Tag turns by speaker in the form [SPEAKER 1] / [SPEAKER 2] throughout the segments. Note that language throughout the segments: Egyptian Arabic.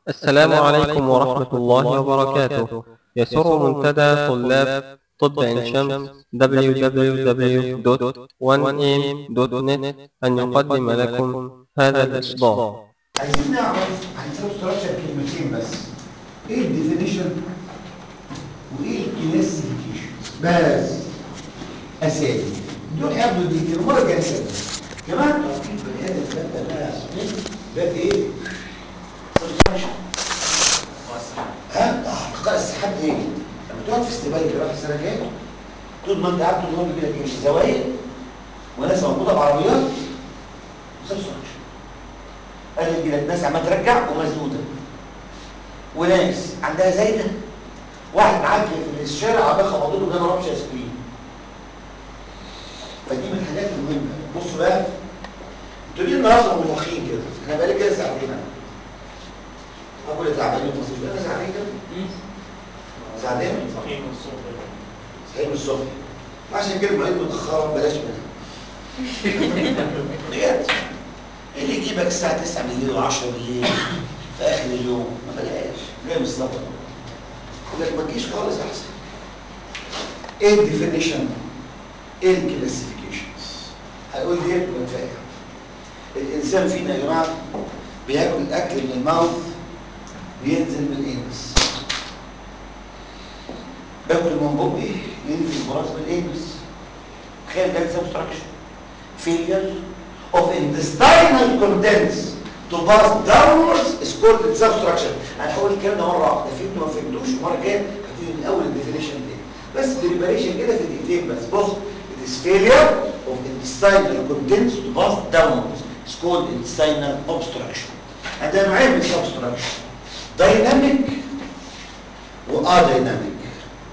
[SPEAKER 1] السلام عليكم ورحمة الله وبركاته يسر منتدى طلاب طب عين شمس www.1am.net أن يقدم لكم هذا الإصدار
[SPEAKER 2] عايزين نعرف عن سب ستراكشر كلمتين بس ايه الديفينيشن وايه الكلاسيفيكيشن بس اساسي دول هياخدوا دي المره الجايه نسال كمان توقيت بني ادم ده ده بقى يا صديقي ده ايه؟ سب ستراكشر ها احتقاء السحاب ايه؟ لما تقعد في استقبال الجراحه السنه الجايه طول ما انت قاعد طول الوقت كده ايه؟ زوايا وناس موجوده بعربيات سب ستراكشر قال لي لك ناس عماله ترجع ومسدوده وناس عندها زايده واحد معدي في الشارع عمال خبطوا له ده ما ربش اسبرين فدي من الحاجات المهمه بصوا بقى انتوا ليه النهارده منفخين كده انا بقالي كده ساعتين اهو اقول لي تعبانين في المستشفى انا ساعتين كده ساعتين
[SPEAKER 3] صحيح من الصبح
[SPEAKER 2] صحيح من الصبح عشان كده المواعيد متاخره بلاش منها بجد ايه اللي يجيبك الساعه 9 بالليل و10 بالليل في اخر اليوم ما بلاش جاي من السفر يقول لك ما تجيش خالص احسن ايه الديفينيشن ايه الكلاسيفيكيشنز هقول ديت وبتفاهم الانسان فينا يا جماعه بياكل الاكل من الماوث بينزل من الانس باكل من بقي ينزل براس من الانس تخيل ده سبستراكشن failure of intestinal contents to pass downwards is called substruction انا هقول الكلام ده مره واحده فهمتوا ما فهمتوش المره الجايه هبتدي من اول الديفينيشن دي بس بريباريشن كده في دقيقتين بس بص it is failure of intestinal contents to pass downwards is called intestinal obstruction عندنا نوعين من substruction dynamic و adynamic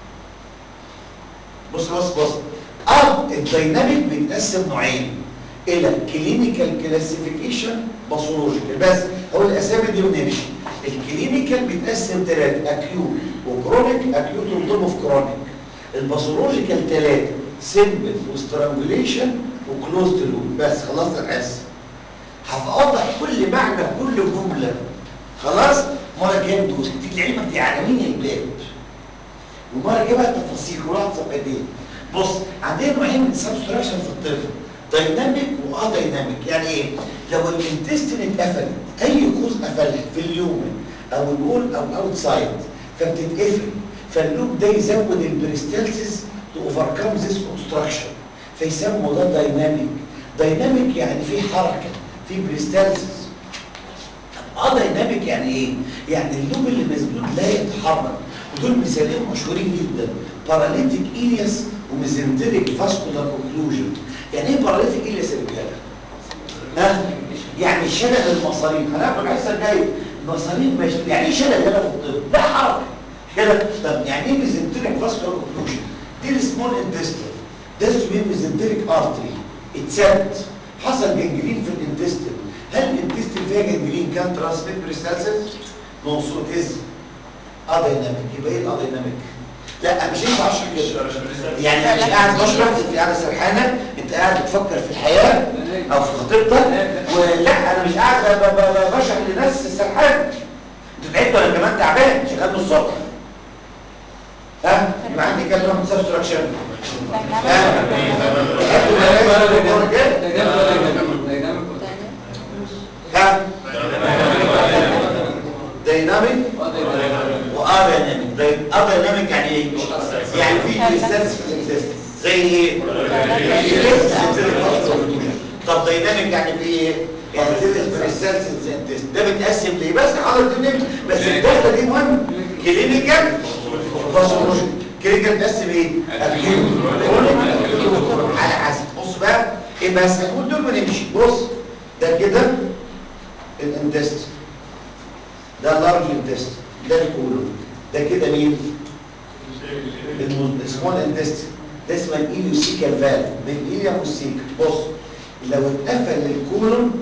[SPEAKER 2] بص بص بص اه الديناميك بيتقسم نوعين الى كلينيكال كلاسيفيكيشن باثولوجيكال بس هو الاسامي دي ونمشي الكلينيكال بيتقسم ثلاثه اكيوت وكرونيك اكيوت وتوم اوف كرونيك الباثولوجيكال ثلاثه سيمبل وسترانجوليشن وكلوزد لوب بس خلصت الحس هفوضح كل معنى كل جمله خلاص مره الجايه ندوس دي لعلمك دي عناوين الباب ومره الجايه بقى تفاصيل كل واحد صفحتين بص عندنا نوعين من السبستراكشن في الطفل دايناميك واه دايناميك يعني ايه لو الانتستين اتقفلت اي قوس قفلها في اليومن او الول او اوتسايد فبتتقفل فاللوب ده يزود البريستالسيس تو اوفركم ذيس اوبستراكشن فيسموا ده دايناميك دايناميك يعني في حركه في بريستالسيس اه دايناميك يعني ايه يعني اللوب اللي مسدود لا يتحرك ودول مثالين مشهورين جدا باراليتيك إلياس وميزنتريك فاسكولار اوكلوجن يعني ايه باراليتيك إلياس يا رجاله ها يعني شلل المصارين هناخد الحصه الجايه المصارين مش يعني ايه شلل هنا في الطب ده حركه كده طب يعني ايه ميزنتريك فاسكولار اوكلوجن دي السمول انتستين ده اسمه ميزنتريك ارتري اتسد حصل جنجرين في الانتستين هل الانتستين فيها جنجرين كان ترانسميت بريستالسيس نو سو از اديناميك يبقى ايه الاديناميك لا مش ينفع اشرح كده يعني مش قاعد بشرح في قاعده سرحانه انت قاعد بتفكر في الحياه او في خطيبتك ولا انا مش قاعد ب- ب- ب- بشرح لناس سرحانه انت تعبت ولا كمان تعبان شغال من الصبح ها يبقى عندي كام نوع من سبستراكشن ها تحبوا ملاك المرة الجاية؟ ها دايناميك واديناميك اديناميك يعني ايه يعني في كريستالز في الاكزيست زي ايه طب دايناميك يعني في ايه يعني في كريستالز في الاكزيست ده بيتقسم ليه بس حاضر دي بس الداتا دي مهم كلينيكال باثولوجي كلينيكال بتقسم ايه اكيوت كرونيك على حسب بص بقى ايه بس هنقول دول ونمشي بص ده كده الانتست ده اللارج انتست ده الكولون ده كده مين السمول انتست ده اسمه الايليوسيكال فالف بين الايليا والسيكا بص لو اتقفل الكولون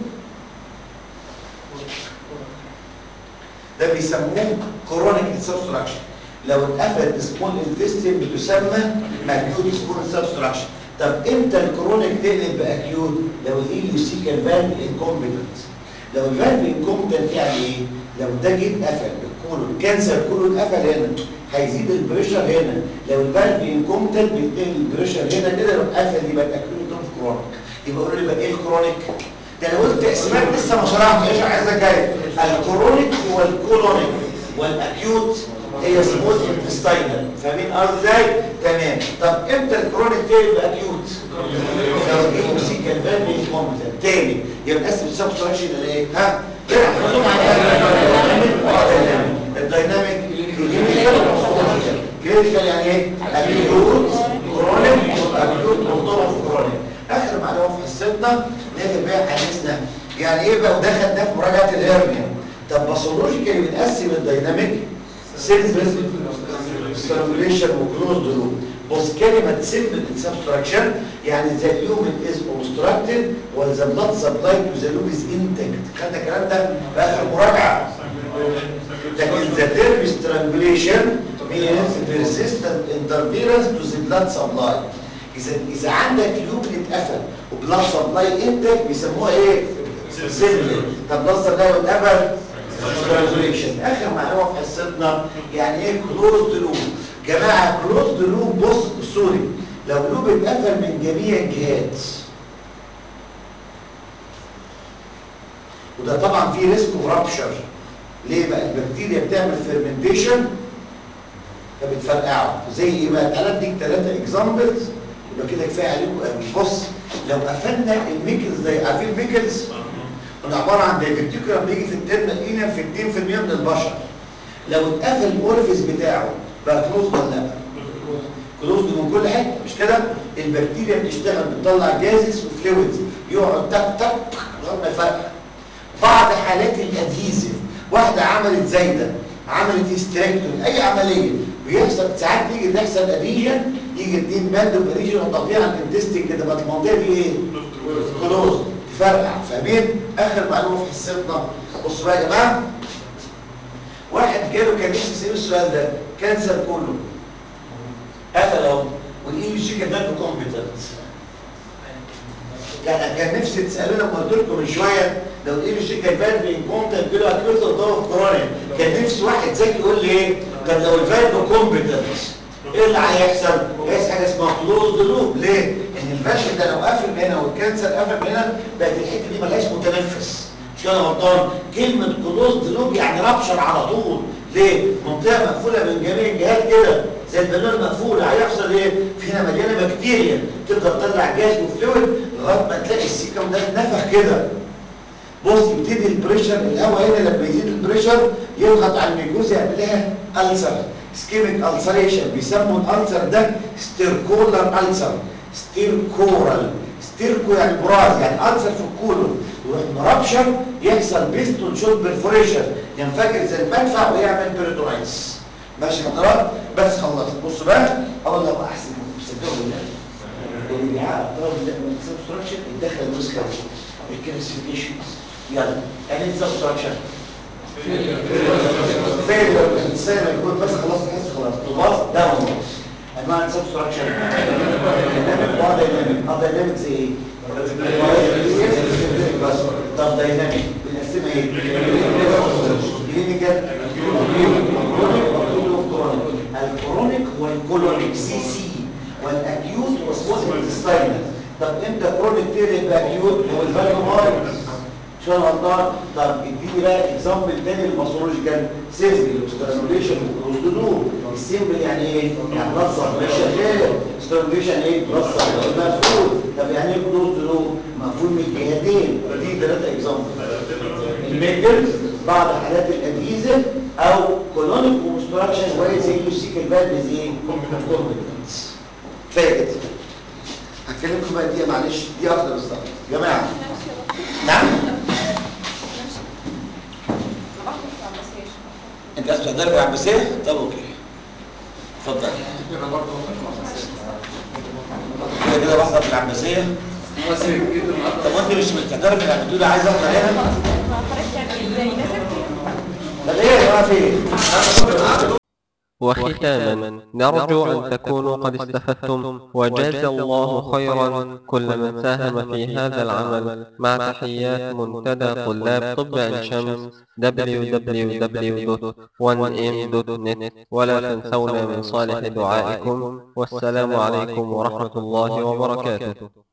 [SPEAKER 2] ده بيسموه كرونيك سبستراكشن لو اتقفل السمول انتستين بتسمى اكيوت سمول سبستراكشن طب امتى الكرونيك تقلب باكيوت لو الايليوسيكال فالف انكومبتنت لو الفالف انكومبتنت يعني ايه لو ده جيت قفل الكولون كانسر كولون قفل هنا هيزيد البريشر هنا لو الفالف انكومتد بيتنقل البريشر هنا كده لو قفل يبقى الاكيوت اوف كرونيك يبقى قولوا لي بقى ايه الكرونيك ده انا قلت تقسيمات لسه ما شرحتش ايش عايزك جاي الكرونيك هو الكولونيك والاكيوت هي سموث انتستاينال فاهمين قصدي ازاي تمام طب امتى الكرونيك تاني اكيوت لو ايه مسيكا الفالف انكومتد تاني يبقى نقسم السبستراكشن الى ايه ها كده خدوا معايا الدايناميك كلينيكال كلينيكال يعني ايه اكيوت كرونيك اكيوت مرتبط في كرونيك اخر معلومه في حصتنا نقدر بيها حديثنا يعني ايه بقى وده خدناه في مراجعه الهرنيا طب باثولوجيكالي بنقسم الدايناميك سيمبل سترانجوليشن وكلوز لوب بص كلمة سيمبل سبستراكشن يعني ذا اليومن از اوبستراكتد وذا بلاد سبلاي تو ذا لوب از انتكت خدنا الكلام ده في اخر مراجعة لكن ذا تيرم سترانجوليشن means persistent interference to the blood supply اذا اذا عندك لوب اتقفل وبلاد سبلاي انتك بيسموها ايه؟ سيمبل طب بلاد سبلاي اتقفل سترانجوليشن اخر معلومه في حصتنا يعني ايه كلوزد لوب جماعه كلوزد لوب بص سوري لو لوب اتقفل من جميع الجهات وده طبعا فيه ريسك اوف رابشر ليه بقى البكتيريا بتعمل فيرمنتيشن فبتفرقعه زي ايه بقى تعالى اديك ثلاثه اكزامبلز يبقى كده كفايه عليكم قوي بص لو قفلنا الميكلز ده عارفين الميكلز ده عباره عن دايفيتيكولم بيجي في الترنال اينا في 2% من البشر لو اتقفل الاورفيس بتاعه بقى كلوز ولا لا كلوز من كل حته مش كده البكتيريا بتشتغل بتطلع جازز وفلويدز يقعد تك تك لغايه ما يفرقع بعض حالات الادهيزيف واحده عملت زايده عملت هيستريكتومي اي عمليه بيحصل ساعات تيجي تحصل اديجن يجي اتنين باند اوف اديجن وتقطيع على الانتستين كده بقت المنطقه دي ايه؟ كلوز تفرقع فاهمين؟ اخر معلومه في حصتنا بصوا بقى يا جماعه واحد جاله كان نفسي يسال السؤال ده كانسر كله قفل اهو والاي جي كان ده كومبيتنت كان كان نفسي تسالونا لما قلت لكم من شويه لو الاي جي كان فالف انكومبتنت له اكيوت ضغط كروني كان نفسي واحد ذكي يقول لي ايه طب لو الفالف كومبيتنت ايه اللي هيحصل؟ هيحصل حاجه اسمها كلوز لوب ليه؟ ان الفالف ده لو قافل من هنا والكانسر قافل من هنا بقت الحته دي ملهاش متنفس مش كده غلطان كلمه كلوز لوب يعني رابشر على طول ليه؟ منطقه مقفوله من جميع الجهات كده زي البالونه المقفوله هيحصل ايه؟ في هنا مليانه بكتيريا تفضل تطلع جاز وفلويد لغايه ما تلاقي السيكم ده اتنفخ كده بص يبتدي البريشر الهواء هنا لما يزيد البريشر يضغط على الميكوز يعمل لها السر سكيميك السريشن بيسموا الالسر ده ستيركولر السر ستيركورال ستيركو يعني براز يعني السر في الكولون يروح مربشر يحصل بيستون شوت برفوريشن ينفجر زي المدفع ويعمل بيريتونايتس ماشي حضرات بس خلصت بصوا بقى اقول لك احسن صدقوا بالله اللي بيعرف طلب من سبستراكشن يدخل النسخه دي الكلاسيفيكيشنز يلا يعني سبستراكشن فين الانسان يقول بس خلاص تحس خلاص خلاص ده هو انواع السبستراكشن دايناميك ده دايناميك اه دايناميك زي ايه؟ بس طب دايناميك بنقسمها ايه؟ كلينيكال الكرونيك هو الكولونيك سي سي والاكيوت هو سموث انتستاينال طب امتى كرونيك تيري يبقى اكيوت هو الفالفومايتس شو انا غلطان طب اديني بقى اكزامبل تاني للباثولوجيكال سيمبل سترانجوليشن وكلوزدلوب السيمبل يعني ايه؟ يعني بلاد مش شغال سترانجوليشن ايه؟ بلاد مقفول طب يعني ايه كلوزدلوب؟ مقفول من الجهتين دي ثلاثه اكزامبل الميدل بعض حالات الادهيزف او كولونيك اوبستراكشن وهي زي يوسيك الفالفز ايه؟ كومبتنس كفايه كده هتكلمكم بقى دي معلش دي واحده بالظبط يا جماعه نعم انت عايز تحضر في العباسيه طب اوكي اتفضل كده كده بحضر في العباسيه طب وانت مش بتحضر في العباسيه عايز احضر هنا طب ايه يا جماعه فين
[SPEAKER 1] وختاما نرجو أن تكونوا قد استفدتم وجاز الله خيرا كل من ساهم في هذا العمل مع تحيات منتدى طلاب طب عين شمس www.1m.net ولا تنسونا من صالح دعائكم والسلام عليكم ورحمة الله وبركاته